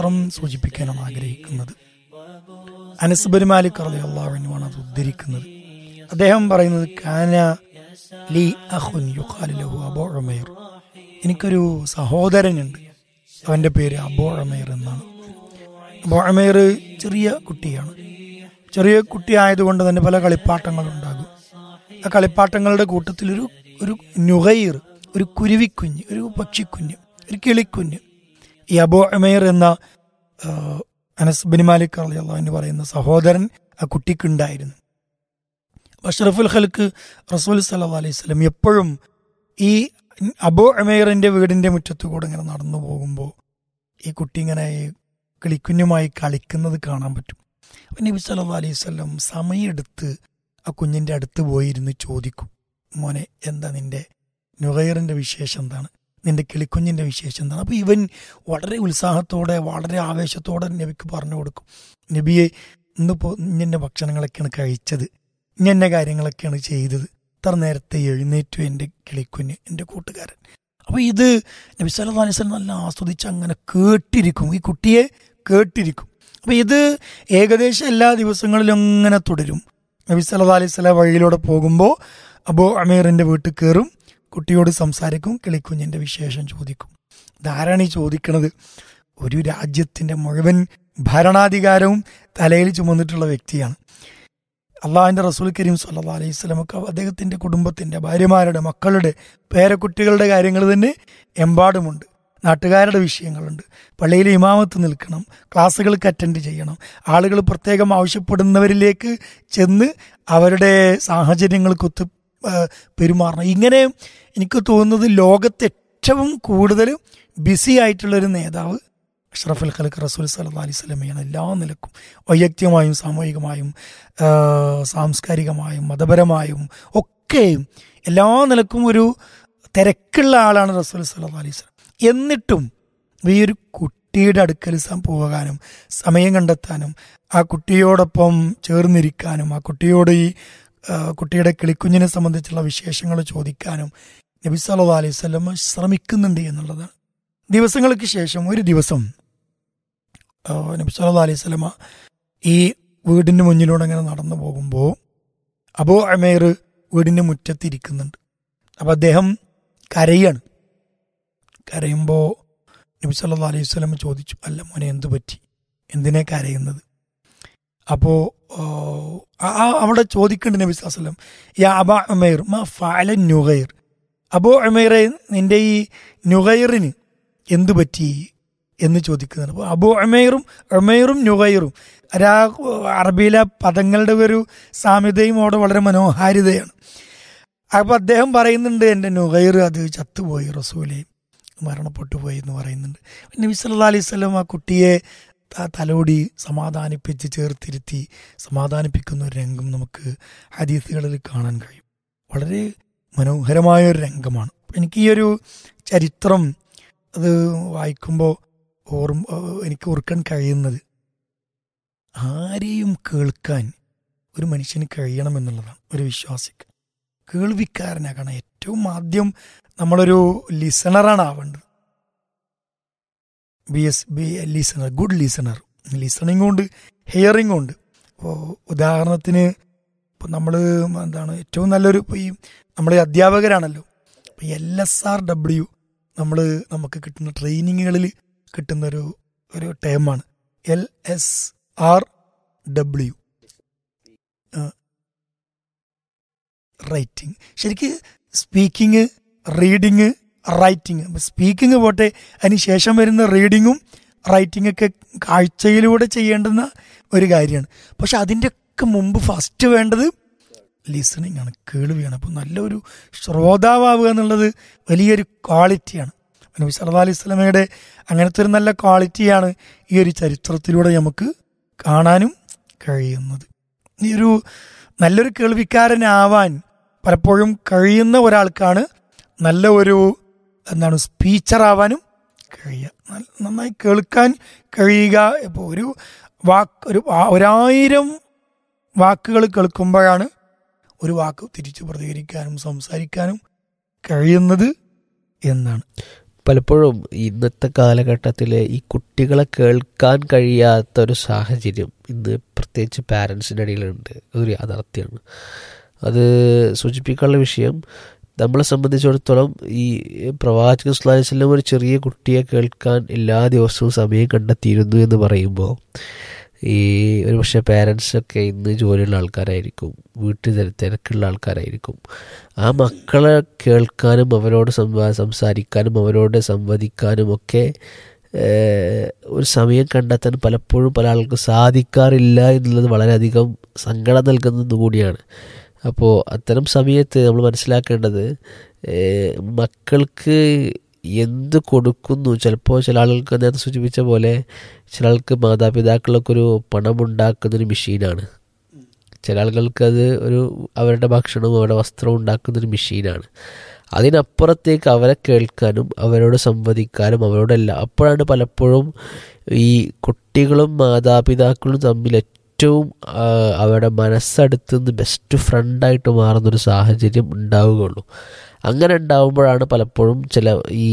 ചരിത്രം സൂചിപ്പിക്കാനാണ് ആഗ്രഹിക്കുന്നത് അനസ്ബൻ മാലിക് അള്ളാഹുവാണ് അത് ഉദ്ധരിക്കുന്നത് അദ്ദേഹം പറയുന്നത് കാന ലി അഹുൻ യുഖാലു ലഹു അബൂ ഉമൈർ എനിക്കൊരു സഹോദരനുണ്ട് അവന്റെ പേര് അബൂ ഉമൈർ എന്നാണ് അബൂ ഉമൈർ ചെറിയ കുട്ടിയാണ് ചെറിയ കുട്ടി ആയതുകൊണ്ട് തന്നെ പല കളിപ്പാട്ടങ്ങളുണ്ടാകും ആ കളിപ്പാട്ടങ്ങളുടെ കൂട്ടത്തിൽ ഒരു ഒരു നുഗൈർ ഒരു കുരുവിക്കുഞ്ഞ് ഒരു പക്ഷിക്കുഞ്ഞ് ഒരു കിളിക്കുഞ്ഞ് ഈ അബൂ ഉമൈർ എന്ന ആ, അനസ് ബിൻ മാലിക് അള്ളാഹു എന്ന് പറയുന്ന സഹോദരൻ ആ കുട്ടിക്കുണ്ടായിരുന്നു അഷ്റഫുൽ ഖൽക്ക് റസൂൽ സല്ലല്ലാഹു അലൈഹി വസല്ലം എപ്പോഴും ഈ അബൂ ഉമൈറിന്റെ വീടിന്റെ മുറ്റത്തു കൂടെ ഇങ്ങനെ നടന്നു പോകുമ്പോൾ ഈ കുട്ടി ഇങ്ങനെ ഈ കിളിക്കുഞ്ഞുമായി കളിക്കുന്നത് കാണാൻ പറ്റും അപ്പം നബി സല്ലല്ലാഹു അലൈഹി വസല്ലം സമയമെടുത്ത് ആ കുഞ്ഞിന്റെ അടുത്ത് പോയിരുന്ന് ചോദിക്കും മോനെ എന്താ നിന്റെ നുഹൈറിന്റെ വിശേഷം എന്താണ് നിന്റെ കിളിക്കുഞ്ഞിന്റെ വിശേഷം എന്താണ് അപ്പൊ ഇവൻ വളരെ ഉത്സാഹത്തോടെ വളരെ ആവേശത്തോടെ നബിക്ക് പറഞ്ഞു കൊടുക്കും നബിയെ ഇന്നിപ്പോ ഇന്നെ ഭക്ഷണങ്ങളൊക്കെയാണ് കഴിച്ചത് ഇന്നെ കാര്യങ്ങളൊക്കെയാണ് ചെയ്തത് ഇത്ര നേരത്തെ എഴുന്നേറ്റു എൻ്റെ കിളിക്കുഞ്ഞ് എൻ്റെ കൂട്ടുകാരൻ അപ്പൊ ഇത് നബി സല്ലല്ലാഹു അലൈഹി വസല്ലം നല്ല ആസ്വദിച്ച് അങ്ങനെ കേട്ടിരിക്കും ഈ കുട്ടിയെ കേട്ടിരിക്കും അപ്പൊ ഇത് ഏകദേശം എല്ലാ ദിവസങ്ങളിലും അങ്ങനെ തുടരും നബി സല്ലല്ലാഹു അലൈഹി വസല്ലം വഴിയിലൂടെ പോകുമ്പോൾ അബൂ അമീറിന്റെ വീട്ടിൽ കയറും കുട്ടിയോട് സംസാരിക്കും കിളിക്കുഞ്ഞിന്റെ വിശേഷം ചോദിക്കും ഇതാരാണ് ഈ ചോദിക്കണത് ഒരു രാജ്യത്തിന്റെ മുഴുവൻ ഭരണാധികാരവും തലയിൽ ചുമന്നിട്ടുള്ള വ്യക്തിയാണ് അള്ളാഹിന്റെ റസൂൽ കരീം സല്ലാ അലൈഹി സ്വലമൊക്കെ അദ്ദേഹത്തിന്റെ കുടുംബത്തിന്റെ ഭാര്യമാരുടെ മക്കളുടെ പേരക്കുട്ടികളുടെ കാര്യങ്ങൾ തന്നെ എമ്പാടുമുണ്ട് നാട്ടുകാരുടെ വിഷയങ്ങളുണ്ട് പള്ളിയിൽ ഇമാമത്ത് നിൽക്കണം ക്ലാസ്സുകൾക്ക് അറ്റൻഡ് ചെയ്യണം ആളുകൾ പ്രത്യേകം ആവശ്യപ്പെടുന്നവരിലേക്ക് ചെന്ന് അവരുടെ സാഹചര്യങ്ങൾക്കൊത്ത് ആ, പെരുമാറണം ഇങ്ങനെ എനിക്ക് തോന്നുന്നത് ലോകത്ത് ഏറ്റവും കൂടുതൽ ബിസി ആയിട്ടുള്ള ഒരു നേതാവ് അഷ്റഫുൽ ഖലഖ് റസൂൽ സല്ലല്ലാഹു അലൈഹി സ്വലമയാണ് എല്ലാ നിലക്കും വൈയക്തികമായും സാമൂഹികമായും ആ, സാംസ്കാരികമായും മതപരമായും ഒക്കെ എല്ലാ നിലക്കും ഒരു തിരക്കുള്ള ആളാണ് റസൂൽ സല്ലല്ലാഹു അലൈഹി സ്വലം എന്നിട്ടും ഈ ഒരു കുട്ടിയുടെ അടുക്കൽ സം പോകാനും സമയം കണ്ടെത്താനും ആ കുട്ടിയോടൊപ്പം ചേർന്നിരിക്കാനും ആ കുട്ടിയോട് ഈ ആ, കുട്ടിയുടെ കിളിക്കുഞ്ഞിനെ സംബന്ധിച്ചുള്ള വിശേഷങ്ങൾ ചോദിക്കാനും നബി സല്ലല്ലാഹു അലൈഹി വസല്ലം ശ്രമിക്കുന്നുണ്ട് എന്നുള്ളതാണ് ദിവസങ്ങൾക്ക് ശേഷം ഒരു ദിവസം ആ, നബി സല്ലല്ലാഹു അലൈഹി വസല്ലമ ഈ വീടിന്റെ മുന്നിലൂടെ അങ്ങനെ നടന്നു പോകുമ്പോൾ അബൂ അമേർ വീടിന്റെ മുറ്റത്തിരിക്കുന്നുണ്ട് അപ്പൊ അദ്ദേഹം കരയാണ് കരയുമ്പോൾ നബി സല്ലല്ലാഹു അലൈഹി വസല്ലം ചോദിച്ചു അല്ല മോനെ എന്തു പറ്റി എന്തിനാ കരയുന്നത് അപ്പോ ആ, ആ അവിടെ ചോദിക്കുന്നുണ്ട് നബി സ്വല്ലല്ലാഹു അലൈഹി വസല്ലം യാ അബ ഉമൈർ മാ ഫഅല നുഗൈർ അബൂ ഉമൈറെ നിന്റെ ഈ നുഗൈറിന് എന്തു പറ്റി എന്ന് ചോദിക്കുന്നുണ്ട് അപ്പോൾ അബൂ ഉമൈറും ഉമൈറും നുഗൈറും ഒരാ അറബിയിലെ പദങ്ങളുടെ ഒരു സാമ്യതയും അവിടെ വളരെ മനോഹാരിതയാണ് അപ്പൊ അദ്ദേഹം പറയുന്നുണ്ട് എൻ്റെ നുഗൈർ അത് ചത്തുപോയി റസൂലെ മരണപ്പെട്ടു പോയി എന്ന് പറയുന്നുണ്ട് നബി സല്ലല്ലാഹു അലൈഹി വസല്ലം ആ കുട്ടിയെ ത- തലോടി സമാധാനിപ്പിച്ച് ചേർത്തിരുത്തി സമാധാനിപ്പിക്കുന്ന ഒരു രംഗം നമുക്ക് ഹദീസുകളിൽ കാണാൻ കഴിയും വളരെ മനോഹരമായ ഒരു രംഗമാണ് എനിക്ക് ഈ ഒരു ചരിത്രം അത് വായിക്കുമ്പോൾ ഓർമ്മ എനിക്ക് ഓർക്കാൻ കഴിയുന്നത് ആരെയും കേൾക്കാൻ ഒരു മനുഷ്യന് കഴിയണം എന്നുള്ളതാണ് ഒരു വിശ്വാസിക്ക് കേൾവിക്കാരനാകണം ഏറ്റവും ആദ്യം നമ്മളൊരു ലിസണറാണ് ആവേണ്ടത് be as be listener good listener listening ഉണ്ട് ഹിയറിംഗ് ഉണ്ട് ഇപ്പോൾ ഉദാഹരണത്തിന് ഇപ്പം നമ്മൾ എന്താണ് ഏറ്റവും നല്ലൊരു ഇപ്പോൾ ഈ നമ്മൾ അധ്യാപകരാണല്ലോ ഇപ്പം എൽ എസ് ആർ ഡബ്ല്യു നമ്മൾ നമുക്ക് കിട്ടുന്ന ട്രെയിനിങ്ങുകളിൽ കിട്ടുന്ന ഒരു ഒരു ടേമാണ് L S R W writing ശരിക്ക് സ്പീക്കിംഗ് റീഡിങ് റൈറ്റിംഗ് സ്പീക്കിംഗ് പോട്ടെ അതിന് ശേഷം വരുന്ന റീഡിങ്ങും റൈറ്റിംഗ് ഒക്കെ കാഴ്ചയിലൂടെ ചെയ്യേണ്ടുന്ന ഒരു കാര്യമാണ് പക്ഷെ അതിൻ്റെ ഒക്കെ മുമ്പ് ഫസ്റ്റ് വേണ്ടത് ലിസണിങ് ആണ് കേൾവിയാണ് അപ്പോൾ നല്ലൊരു ശ്രോതാവുക എന്നുള്ളത് വലിയൊരു ക്വാളിറ്റിയാണ് നബി സല്ലല്ലാഹു അലൈഹി സ്വലമയുടെ അങ്ങനത്തെ ഒരു നല്ല ക്വാളിറ്റിയാണ് ഈ ഒരു ചരിത്രത്തിലൂടെ നമുക്ക് കാണാനും കഴിയുന്നത് ഈ ഒരു നല്ലൊരു കേൾവിക്കാരനാവാൻ പലപ്പോഴും കഴിയുന്ന ഒരാൾക്കാണ് നല്ല ഒരു എന്താണ് സ്പീച്ചർ ആവാനും കഴിയുക നല്ല- നന്നായി കേൾക്കാൻ കഴിയുക ഇപ്പോൾ ഒരു വാക്ക് ഒരു ആ- ഒരായിരം വാക്കുകൾ കേൾക്കുമ്പോഴാണ് ഒരു വാക്ക് തിരിച്ചു പ്രതികരിക്കാനും സംസാരിക്കാനും കഴിയുന്നത് എന്നാണ് പലപ്പോഴും ഇന്നത്തെ കാലഘട്ടത്തിൽ ഈ കുട്ടികളെ കേൾക്കാൻ കഴിയാത്ത ഒരു സാഹചര്യം ഇന്ന് പ്രത്യേകിച്ച് പാരൻസിൻ്റെ ഇടയിലുണ്ട് അതൊരു യാഥാർത്ഥ്യമാണ് അത് സൂചിപ്പിക്കാനുള്ള വിഷയം നമ്മളെ സംബന്ധിച്ചിടത്തോളം ഈ പ്രവാചകൻ സ്ലാസ്ലം ഒരു ചെറിയ കുട്ടിയെ കേൾക്കാൻ എല്ലാ ദിവസവും സമയം കണ്ടെത്തിയിരുന്നു എന്ന് പറയുമ്പോൾ ഈ ഒരു പക്ഷേ പാരൻസൊക്കെ ഇന്ന് ജോലിയുള്ള ആൾക്കാരായിരിക്കും വീട്ടിൽ തിര- തിരക്കുള്ള ആൾക്കാരായിരിക്കും ആ മക്കളെ കേൾക്കാനും അവരോട് സംവാ സംസാരിക്കാനും അവരോട് സംവദിക്കാനും ഒക്കെ ഏഹ്, ഒരു സമയം കണ്ടെത്താൻ പലപ്പോഴും പല ആൾക്കും സാധിക്കാറില്ല എന്നുള്ളത് വളരെയധികം സങ്കടം നൽകുന്നത് കൂടിയാണ് അപ്പോൾ അത്തരം സമയത്ത് നമ്മൾ മനസ്സിലാക്കേണ്ടത് ഏഹ്, മക്കൾക്ക് എന്ത് കൊടുക്കുന്നു ചിലപ്പോൾ ചില ആളുകൾക്ക് നേരത്തെ സൂചിപ്പിച്ച പോലെ ചില ആൾക്ക് മാതാപിതാക്കളൊക്കെ ഒരു പണമുണ്ടാക്കുന്നൊരു മെഷീനാണ് ചില ആളുകൾക്ക് അത് ഒരു അവരുടെ ഭക്ഷണവും അവരുടെ വസ്ത്രവും ഉണ്ടാക്കുന്നൊരു മെഷീനാണ് അതിനപ്പുറത്തേക്ക് അവരെ കേൾക്കാനും അവരോട് സംവദിക്കാനും അവരോടെല്ലാം അപ്പോഴാണ് പലപ്പോഴും ഈ കുട്ടികളും മാതാപിതാക്കളും തമ്മിൽ ഏറ്റവും ആ, അവരുടെ മനസ്സടുത്ത് നിന്ന് ബെസ്റ്റ് ഫ്രണ്ടായിട്ട് മാറുന്നൊരു സാഹചര്യം ഉണ്ടാവുകയുള്ളൂ അങ്ങനെ ഉണ്ടാവുമ്പോഴാണ് പലപ്പോഴും ചില ഈ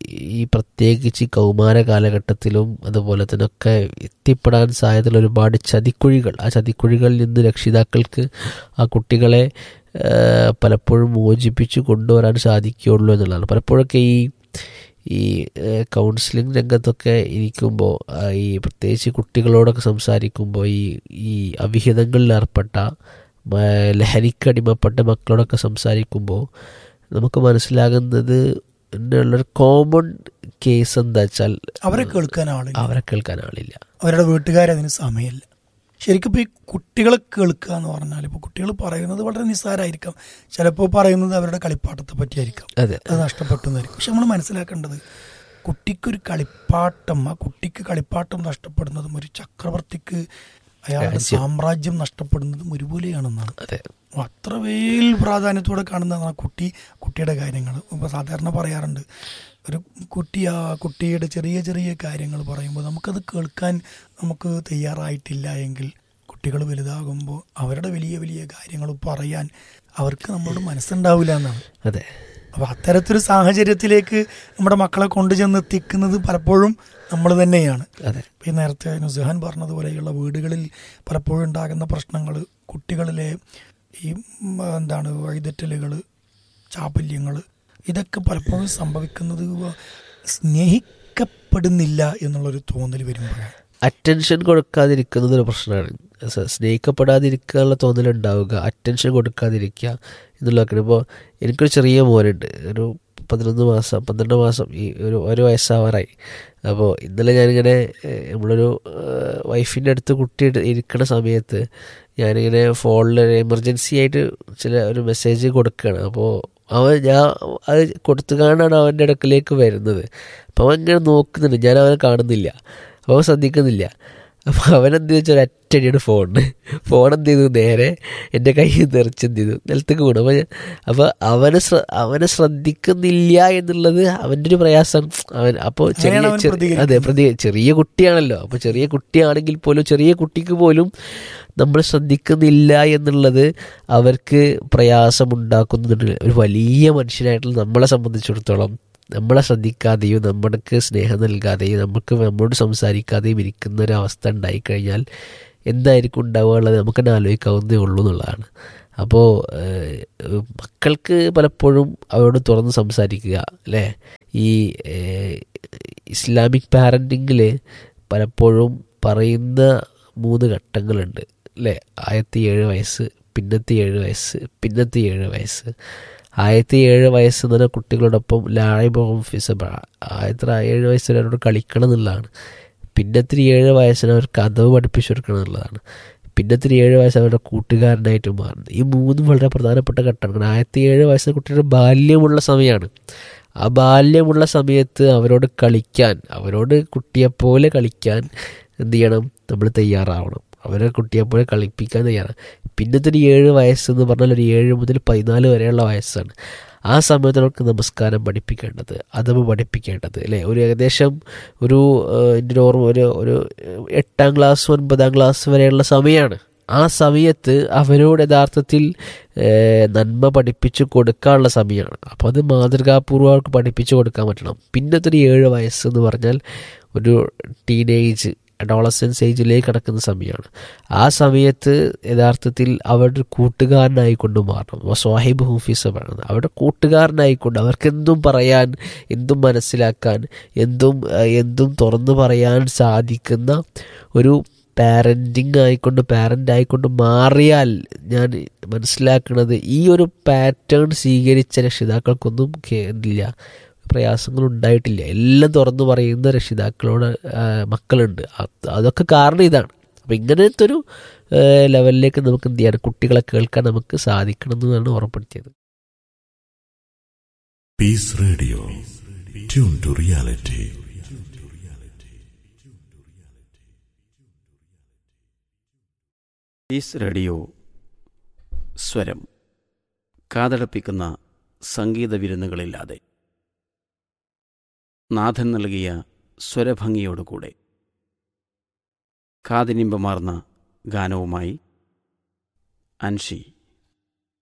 ഈ പ്രത്യേകിച്ച് ഈ കൗമാര കാലഘട്ടത്തിലും അതുപോലെ തന്നെ ഒക്കെ എത്തിപ്പെടാൻ സാധ്യതയുള്ള ഒരുപാട് ചതിക്കുഴികൾ ആ ചതിക്കുഴികളിൽ നിന്ന് രക്ഷിതാക്കൾക്ക് ആ കുട്ടികളെ ആ, പലപ്പോഴും മോചിപ്പിച്ച് കൊണ്ടുവരാൻ സാധിക്കുകയുള്ളൂ എന്നുള്ളതാണ് പലപ്പോഴൊക്കെ ഈ ഈ കൗൺസിലിംഗ് രംഗത്തൊക്കെ ഇരിക്കുമ്പോൾ ഈ പ്രത്യേകിച്ച് കുട്ടികളോടൊക്കെ സംസാരിക്കുമ്പോൾ ഈ ഈ അവിഹിതങ്ങളിൽ ഏർപ്പെട്ട മ- ലഹരിക്കടിമപ്പെട്ട മക്കളോടൊക്കെ സംസാരിക്കുമ്പോൾ നമുക്ക് മനസ്സിലാകുന്നത് ഉള്ളൊരു കോമൺ കേസ് എന്താ വെച്ചാൽ അവരെ കേൾക്കാൻ ആളില്ല അവരെ കേൾക്കാൻ ആളില്ല അവരുടെ വീട്ടുകാരതിന് സമയമില്ല ശരിക്കും ഇപ്പോൾ ഈ കുട്ടികളെ കേൾക്കുക എന്ന് പറഞ്ഞാൽ ഇപ്പോൾ കുട്ടികൾ പറയുന്നത് വളരെ നിസ്സാരമായിരിക്കാം ചിലപ്പോൾ പറയുന്നത് അവരുടെ കളിപ്പാട്ടത്തെ പറ്റിയായിരിക്കാം അതെ അത് നഷ്ടപ്പെട്ടു എന്നായിരിക്കും പക്ഷെ നമ്മൾ മനസ്സിലാക്കേണ്ടത് കുട്ടിക്കൊരു കളിപ്പാട്ടം ആ കുട്ടിക്ക് കളിപ്പാട്ടം നഷ്ടപ്പെടുന്നതും ഒരു ചക്രവർത്തിക്ക് അയാളുടെ സാമ്രാജ്യം നഷ്ടപ്പെടുന്നതും ഒരുപോലെയാണെന്നാണ് അതെ അത്രവേൽ പ്രാധാന്യത്തോടെ കാണുന്നതാണ് ആ കുട്ടി കുട്ടിയുടെ കാര്യങ്ങൾ ഇപ്പോൾ സാധാരണ പറയാറുണ്ട് ഒരു കുട്ടി ആ കുട്ടിയുടെ ചെറിയ ചെറിയ കാര്യങ്ങൾ പറയുമ്പോൾ നമുക്കത് കേൾക്കാൻ നമുക്ക് തയ്യാറായിട്ടില്ല എങ്കിൽ കുട്ടികൾ വലുതാകുമ്പോൾ അവരുടെ വലിയ വലിയ കാര്യങ്ങൾ പറയാൻ അവർക്ക് നമ്മളോട് മനസ്സുണ്ടാവില്ല എന്നാണ് അതെ അപ്പോൾ അത്തരത്തിലൊരു സാഹചര്യത്തിലേക്ക് നമ്മുടെ മക്കളെ കൊണ്ടുചെന്ന് എത്തിക്കുന്നത് പലപ്പോഴും നമ്മൾ തന്നെയാണ് അതെ ഈ നേരത്തെ നുസഹാൻ പറഞ്ഞതുപോലെയുള്ള വീടുകളിൽ പലപ്പോഴും ഉണ്ടാകുന്ന പ്രശ്നങ്ങൾ കുട്ടികളിലെ ഈ ഉം, എന്താണ് വഴിതെറ്റലുകൾ ചാപല്യങ്ങൾ ഇതൊക്കെ പലപ്പോഴും സംഭവിക്കുന്നത് സ്നേഹിക്കപ്പെടുന്നില്ല എന്നുള്ളൊരു തോന്നൽ വരുമ്പോഴാണ് അറ്റൻഷൻ കൊടുക്കാതിരിക്കുന്നത് ഒരു പ്രശ്നമാണ് സ- സ്നേഹിക്കപ്പെടാതിരിക്കാനുള്ള തോന്നലുണ്ടാവുക അറ്റൻഷൻ കൊടുക്കാതിരിക്കുക എന്നുള്ളതൊക്കെ ഇപ്പോൾ എനിക്കൊരു ചെറിയ മോനുണ്ട് ഒരു പതിനൊന്ന് മാസം പന്ത്രണ്ട് മാസം ഈ ഒരു ഒരു വയസ്സാവാറായി അപ്പോൾ ഇന്നലെ ഞാനിങ്ങനെ ഏഹ്, നമ്മളൊരു ഏഹ്, വൈഫിൻ്റെ അടുത്ത് കുട്ടി ഇട് ഇരിക്കുന്ന സമയത്ത് ഞാനിങ്ങനെ ഫോണിൽ എമർജൻസി ആയിട്ട് ചില ഒരു മെസ്സേജ് കൊടുക്കുകയാണ് അപ്പോൾ അവൻ ഞാൻ അത് കൊടുത്തുകൊണ്ടാണ് അവൻ്റെ അടുക്കലേക്ക് വരുന്നത് അപ്പോൾ അവൻ ഇങ്ങനെ നോക്കുന്നുണ്ട് ഞാൻ അവനെ കാണുന്നില്ല അപ്പോൾ അവൻ ശ്രദ്ധിക്കുന്നില്ല അപ്പോൾ അവൻ എന്ത് വെച്ചാൽ ഒരറ്റടിയാണ് ഫോണിന് ഫോൺ എന്ത് ചെയ്തു നേരെ എൻ്റെ കയ്യിൽ നിറച്ച് എന്ത് ചെയ്തു നിലത്തേക്ക് വീണു അപ്പോൾ ഞാൻ അപ്പോൾ അവന് ശ്ര അവനെ ശ്രദ്ധിക്കുന്നില്ല എന്നുള്ളത് അവൻ്റെ ഒരു പ്രയാസം അവൻ അപ്പോൾ ചെറിയ അങ്ങനെയാണ് അവൻ ചെറിയ- പ്രതികരിക്കുന്നത്. അതെ പ്രതി ചെറിയ കുട്ടിയാണല്ലോ അപ്പോൾ ചെറിയ കുട്ടിയാണെങ്കിൽ പോലും ചെറിയ കുട്ടിക്ക് പോലും നമ്മൾ ശ്രദ്ധിക്കുന്നില്ല എന്നുള്ളത് അവർക്ക് പ്രയാസമുണ്ടാക്കുന്നുണ്ട് ഒരു വലിയ മനുഷ്യനായിട്ടുള്ള നമ്മളെ സംബന്ധിച്ചിടത്തോളം നമ്മളെ ശ്രദ്ധിക്കാതെയും നമ്മൾക്ക് സ്നേഹം നൽകാതെയും നമുക്ക് നമ്മോട് സംസാരിക്കാതെയും ഇരിക്കുന്ന ഒരു അവസ്ഥ ഉണ്ടായിക്കഴിഞ്ഞാൽ എന്തായിരിക്കും ഉണ്ടാവുകയുള്ളത് നമുക്ക് തന്നെ ആലോചിക്കാവുന്നേ ഉള്ളൂ എന്നുള്ളതാണ് അപ്പോൾ ഏഹ്, മക്കൾക്ക് പലപ്പോഴും അവരോട് തുറന്ന് സംസാരിക്കുക അല്ലേ ഈ ഏഹ്, ഇസ്ലാമിക് പാരൻറ്റിങ്ങിൽ പലപ്പോഴും പറയുന്ന മൂന്ന് ഘട്ടങ്ങളുണ്ട് അല്ലേ ആയിരത്തി ഏഴ് വയസ്സ് പിന്നത്തെ ഏഴ് വയസ്സ് പിന്നത്തെ ഏഴ് വയസ്സ് ആയിരത്തി ഏഴ് വയസ്സ് എന്ന് പറഞ്ഞാൽ കുട്ടികളോടൊപ്പം ലാഴിബോം ഫിസബ ആയിരത്തി ഏഴ് വയസ്സ് വരെ അവരോട് കളിക്കണം എന്നുള്ളതാണ് പിന്നത്തെ ഏഴ് വയസ്സിന് അവർ കഥവ് പഠിപ്പിച്ചു കൊടുക്കണം എന്നുള്ളതാണ് പിന്നത്തെ ഏഴ് വയസ്സ് അവരുടെ കൂട്ടുകാരനായിട്ട് മാറുന്നത് ഈ മൂന്നും വളരെ പ്രധാനപ്പെട്ട ഘട്ടമാണ് ആയിരത്തി ഏഴ് വയസ്സ് കുട്ടിയുടെ ബാല്യമുള്ള സമയമാണ് ആ ബാല്യമുള്ള സമയത്ത് അവരോട് കളിക്കാൻ അവരോട് കുട്ടിയെപ്പോലെ കളിക്കാൻ എന്ത് ചെയ്യണം നമ്മൾ തയ്യാറാവണം അവരെ കുട്ടിയെപ്പോലെ കളിപ്പിക്കാൻ തയ്യാറാണ് പിന്നത്തെ ഒരു ഏഴ് വയസ്സെന്ന് പറഞ്ഞാൽ ഒരു ഏഴ് മുതൽ പതിനാല് വരെയുള്ള വയസ്സാണ് ആ സമയത്ത് അവർക്ക് നമസ്കാരം പഠിപ്പിക്കേണ്ടത് അതവ് പഠിപ്പിക്കേണ്ടത് അല്ലേ ഒരു ഏകദേശം ഒരു ഏഹ്, എൻ്റെ ഒരു ഓർമ്മ ഒരു ഒരു എട്ടാം ക്ലാസ് ഒൻപതാം ക്ലാസ് വരെയുള്ള സമയമാണ് ആ സമയത്ത് അവരോട് യഥാർത്ഥത്തിൽ ഏഹ്, നന്മ പഠിപ്പിച്ചു കൊടുക്കാനുള്ള സമയമാണ് അപ്പോൾ അത് മാതൃകാപൂർവ്വം അവർക്ക് പഠിപ്പിച്ചു കൊടുക്കാൻ പറ്റണം പിന്നത്തെ ഒരു ഏഴ് വയസ്സ് എന്ന് പറഞ്ഞാൽ ഒരു ടീനേജ് അഡോളസൻസ് ഏജിലേക്ക് കടക്കുന്ന സമയമാണ് ആ സമയത്ത് യഥാർത്ഥത്തിൽ അവരുടെ കൂട്ടുകാരനായിക്കൊണ്ട് മാറണം സ്വാഹിബ് ഹൂഫീസ പറയുന്നത് അവരുടെ കൂട്ടുകാരനായിക്കൊണ്ട് അവർക്ക് എന്തും പറയാൻ എന്തും മനസ്സിലാക്കാൻ എന്തും ഏഹ്, എന്തും തുറന്നു പറയാൻ സാധിക്കുന്ന ഒരു പാരൻറ്റിങ് ആയിക്കൊണ്ട് പാരൻ്റ് ആയിക്കൊണ്ട് മാറിയാൽ ഞാൻ മനസ്സിലാക്കുന്നത് ഈ ഒരു പാറ്റേൺ സ്വീകരിച്ച രക്ഷിതാക്കൾക്കൊന്നും കേ- ഇല്ല പ്രയാസങ്ങൾ ഉണ്ടായിട്ടില്ല എല്ലാം തുറന്നു പറയുന്ന രക്ഷിതാക്കളോട് ആ, മക്കളുണ്ട് അത് അതൊക്കെ കാരണം ഇതാണ് അപ്പം ഇങ്ങനത്തെ ഒരു ആ, ലെവലിലേക്ക് നമുക്ക് എന്ത് ചെയ്യണം കുട്ടികളെ കേൾക്കാൻ നമുക്ക് സാധിക്കണം എന്നാണ് ഓർമ്മപ്പെടുത്തിയത് Peace Radio. Tune to reality. Peace radio സ്വരം കാതടപ്പിക്കുന്ന സംഗീത വിരുന്നുകളില്ലാതെ നാഥൻ നൽകിയ സ്വരഭംഗിയോടുകൂടെ കാതിനിമ്പമാർന്ന ഗാനവുമായി അൻഷി